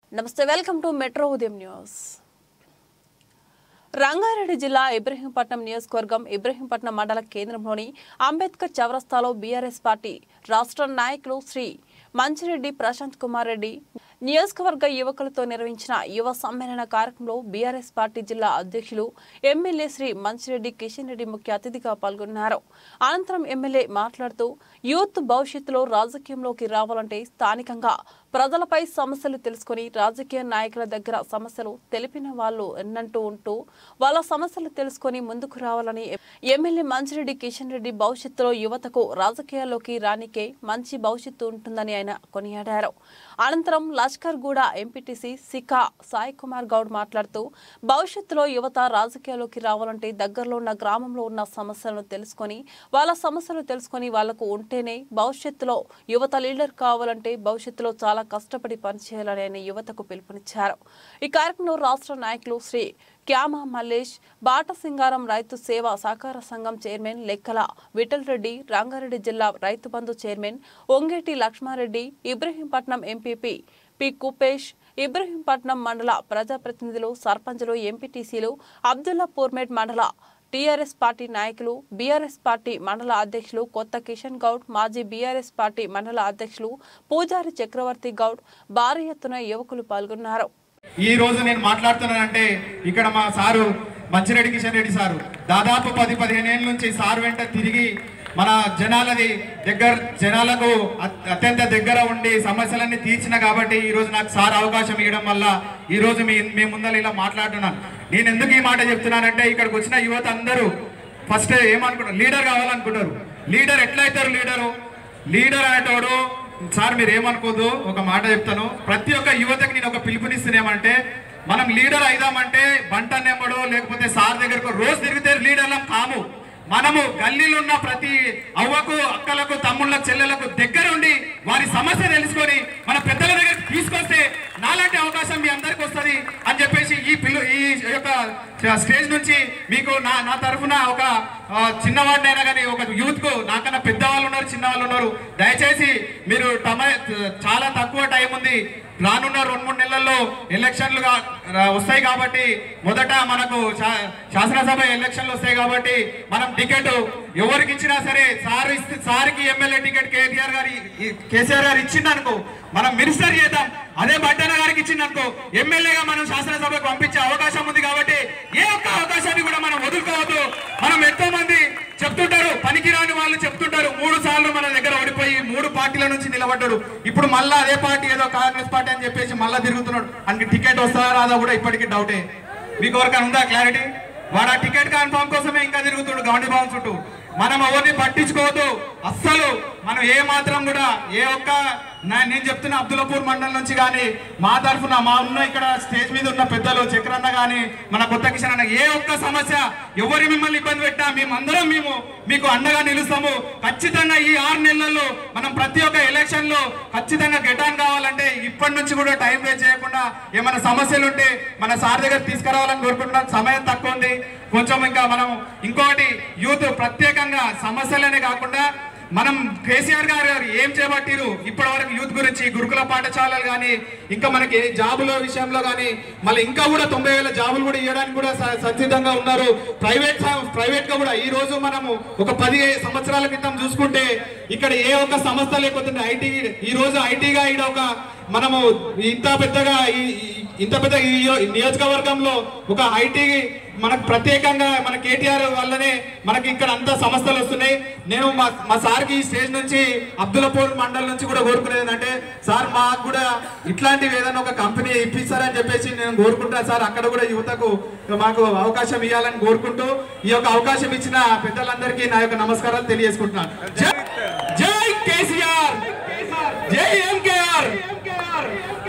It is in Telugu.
నమస్తే వెల్కమ్ టు మెట్రో ఉదయం న్యూస్ రంగారెడ్డి జిల్లా ఇబ్రహీంపట్నం నియోజకవర్గం ఇబ్రహీంపట్నం మండల కేంద్రంలోని అంబేద్కర్ చౌరస్తాలో బీఆర్ఎస్ పార్టీ రాష్ట్ర నాయకులు శ్రీ మంచిరెడ్డి ప్రశాంత్ కుమార్ రెడ్డి నియోజకవర్గ యువకులతో నిర్వహించిన యువ సమ్మేళన కార్యక్రమంలో బీఆర్ఎస్ పార్టీ జిల్లా అధ్యక్షులు ఎమ్మెల్యే శ్రీ మంచిరెడ్డి కిషన్ రెడ్డి ముఖ్య అతిథిగా పాల్గొన్నారు అనంతరం ఎమ్మెల్యే మాట్లాడుతూ యూత్ భవిష్యత్తులో రాజకీయంలోకి రావాలంటే స్థానికంగా ప్రజలపై సమస్యలు తెలుసుకొని రాజకీయ నాయకుల దగ్గర సమస్యలు తెలిపిన వాళ్ళు ఎన్నంటూ ఉంటూ వాళ్ళ సమస్యలు తెలుసుకొని ముందుకు రావాలని ఎమ్మెల్యే మంచిరెడ్డి కిషన్ రెడ్డి భవిష్యత్తులో యువతకు రాజకీయాల్లోకి రానికే మంచి భవిష్యత్తు ఉంటుందని ఆయన కొనియాడారు అనంతరం లష్కర్ గూడ ఎంపీటీసీ సికా సాయి కుమార్ గౌడ్ మాట్లాడుతూ భవిష్యత్తులో యువత రాజకీయాల్లోకి రావాలంటే దగ్గరలో ఉన్న గ్రామంలో ఉన్న సమస్యలను తెలుసుకొని వాళ్ళ సమస్యలు తెలుసుకొని వాళ్లకు ఉంటేనే భవిష్యత్తులో యువత లీడర్ కావాలంటే భవిష్యత్తులో చాలా కష్టపడి పనిచేయాలని ఆయన యువతకు పిలుపునిచ్చారు ఈ కార్యక్రమంలో రాష్ట్ర నాయకులు శ్రీ క్యామ మల్లేష్ బాట సింగారం రైతు సేవా సహకార సంఘం చైర్మన్ లెక్కల విఠల్ రెడ్డి రంగారెడ్డి జిల్లా Rythu Bandhu chairman Ongeti Laxmareddy Ibrahimpatnam MPP P Kupesh Ibrahimpatnam మండల ప్రజాప్రతినిధులు సర్పంచులు ఎంపీటీసీలు అబ్దుల్లా పూర్మేట్ మండల టీఆర్ఎస్ పార్టీ నాయకులు బీఆర్ఎస్ పార్టీ మండల అధ్యక్షులు కొత్త కిషన్ గౌడ్ మాజీ బీఆర్ఎస్ పార్టీ మండల అధ్యక్షులు పూజారి చక్రవర్తి గౌడ్ భారీ ఎత్తున యువకులు పాల్గొన్నారు ఈ రోజు నేను మాట్లాడుతున్నానంటే ఇక్కడ మా సారు మంచిరెడ్డి కిషన్ రెడ్డి సారు దాదాపు పది పదిహేను ఏళ్ళ నుంచి సార్ వెంట తిరిగి మన జనాలది దగ్గర జనాలకు అత్- అత్యంత దగ్గర ఉండి సమస్యలన్నీ తీర్చిన కాబట్టి ఈ రోజు నాకు సార్ అవకాశం ఇవ్వడం వల్ల ఈ రోజు మీ మీ ముందర ఇలా మాట్లాడుతున్నాను నేను ఎందుకు ఈ మాట చెప్తున్నానంటే ఇక్కడికి వచ్చిన యువత అందరూ ఫస్ట్ ఏమనుకుంటారు లీడర్ కావాలనుకుంటారు లీడర్ ఎట్లయితారు లీడరు లీడర్ అనేటోడు సార్ మీరు ఏమనుకోదు ఒక మాట చెప్తాను ప్రతి ఒక్క యువతకి నేను ఒక పిలుపునిస్తున్నామంటే మనం లీడర్ అయిదామంటే బంట నెంబడో లేకపోతే సార్ దగ్గరకు రోజు తిరిగితే లీడర్లం కాము మనము గల్లీలో ఉన్న ప్రతి అవ్వకు అక్కలకు తమ్ముళ్ళకు చెల్లెలకు దగ్గరుండి వారి సమస్య తెలుసుకొని మన పెద్దల దగ్గర తీసుకొస్తే నాలాంటి అవకాశం మీ అందరికి వస్తుంది అని చెప్పేసి ఈ పిల్లు ఈ యొక్క స్టేజ్ నుంచి మీకు నా నా తరఫున ఒక ఆ, చిన్నవాడినైనా కానీ ఒక యూత్ కు నాకన్నా పెద్దవాళ్ళు ఉన్నారు చిన్నవాళ్ళు ఉన్నారు దయచేసి మీరు టమ చాలా తక్కువ టైం ఉంది రానున్న రెండు మూడు నెలల్లో ఎలక్షన్లు గా- రా- వస్తాయి కాబట్టి మొదట మనకు శా- శాసనసభ ఎలక్షన్లు వస్తాయి కాబట్టి మనం టికెట్ ఎవరికి ఇచ్చినా సరే సార్ ఇస్తే సార్కి ఎమ్మెల్యే టికెట్ కేటీఆర్ గారి ఈ- కేసీఆర్ గారు ఇచ్చిందనుకో మనం మినిస్టర్ చేద్దాం అదే బట్టన్న గారికి ఇచ్చిందనుకో ఎమ్మెల్యేగా మనం శాసనసభకు పంపించే అవకాశం ఉంది కాబట్టి ఏ ఒక్క అవకాశాన్ని కూడా మనం వదులుకోవద్దు మనం ఎంతో మంది చెప్తుంటారు పనికిరాని వాళ్ళు చెప్తుంటారు మూడు సార్లు మన దగ్గర ఓడిపోయి మూడు పార్టీల నుంచి నిలబడ్డాడు ఇప్పుడు మళ్ళా అదే పార్టీ ఏదో కాంగ్రెస్ పార్టీ అని చెప్పేసి మళ్ళా తిరుగుతున్నాడు అందుకే టికెట్ వస్తుందా రాదా కూడా ఇప్పటికీ డౌటే మీకు ఎవరికైనా ఉందా క్లారిటీ వాడు ఆ టికెట్ కన్ఫర్మ్ కోసమే ఇంకా తిరుగుతుండు గౌండి భవన్ చుట్టూ మనం ఎవరిని పట్టించుకోవద్దు అస్సలు మనం ఏ మాత్రం కూడా ఏ ఒక్క నా- నేను చెప్తున్న అబ్దుల్లాపూర్ మండలం నుంచి కానీ మా తరఫున మా ఉన్న ఇక్కడ స్టేజ్ మీద ఉన్న పెద్దలు చక్రన్న కానీ మన కొత్త కిషన్ అన్న ఏ ఒక్క సమస్య ఎవరి మిమ్మల్ని ఇబ్బంది పెట్టినా మేమందరం మేము మీకు అండగా నిలుస్తాము ఖచ్చితంగా ఈ ఆరు నెలల్లో మనం ప్రతి ఒక్క ఎలక్షన్ లో ఖచ్చితంగా గెటాన్ కావాలంటే ఇప్పటి నుంచి కూడా టైం వేస్ట్ చేయకుండా ఏమైనా సమస్యలు ఉంటే మన సార్ దగ్గర తీసుకురావాలని కోరుకుంటున్నాం సమయం తక్కువ ఉంది కొంచెం ఇంకా మనం ఇంకోటి యూత్ ప్రత్యేకంగా సమస్యలనే కాకుండా మనం కేసీఆర్ గారు గారు ఏం చేపట్టిరు ఇప్పటి వరకు యూత్ గురించి గురుకుల పాఠశాలలు కానీ ఇంకా మనకి జాబుల విషయంలో కానీ మళ్ళీ ఇంకా కూడా తొంభై వేల జాబులు కూడా ఇవ్వడానికి కూడా స- సంసిద్ధంగా ఉన్నారు ప్రైవేట్ స- ప్రైవేట్ గా కూడా ఈ రోజు మనము ఒక పది సంవత్సరాల క్రితం చూసుకుంటే ఇక్కడ ఏ ఒక్క సంస్థ లేకపోతే ఐటీ ఈ రోజు ఐటీగా ఈడ ఒక మనము ఇంత పెద్దగా ఈ ఈ- ఇంత పెద్ద ఈ నియోజకవర్గంలో ఒక ఐటీ మనకు ప్రత్యేకంగా మన కేటీఆర్ వల్లనే మనకి ఇక్కడ అంత సంస్థలు వస్తున్నాయి నేను మా మా సార్కి ఈ స్టేజ్ నుంచి అబ్దుల్లాపూర్ మండల్ నుంచి కూడా కోరుకునేది ఏంటంటే సార్ మాకు కూడా ఇట్లాంటివి ఏదైనా ఒక కంపెనీ ఇప్పిస్తారని చెప్పేసి నేను కోరుకుంటాను సార్ అక్కడ కూడా యువతకు మాకు అవకాశం ఇవ్వాలని కోరుకుంటూ ఈ యొక్క అవకాశం ఇచ్చిన పెద్దలందరికీ నా యొక్క నమస్కారాలు తెలియజేసుకుంటున్నాను జై- జై కేసీఆర్ జై ఎంకేఆర్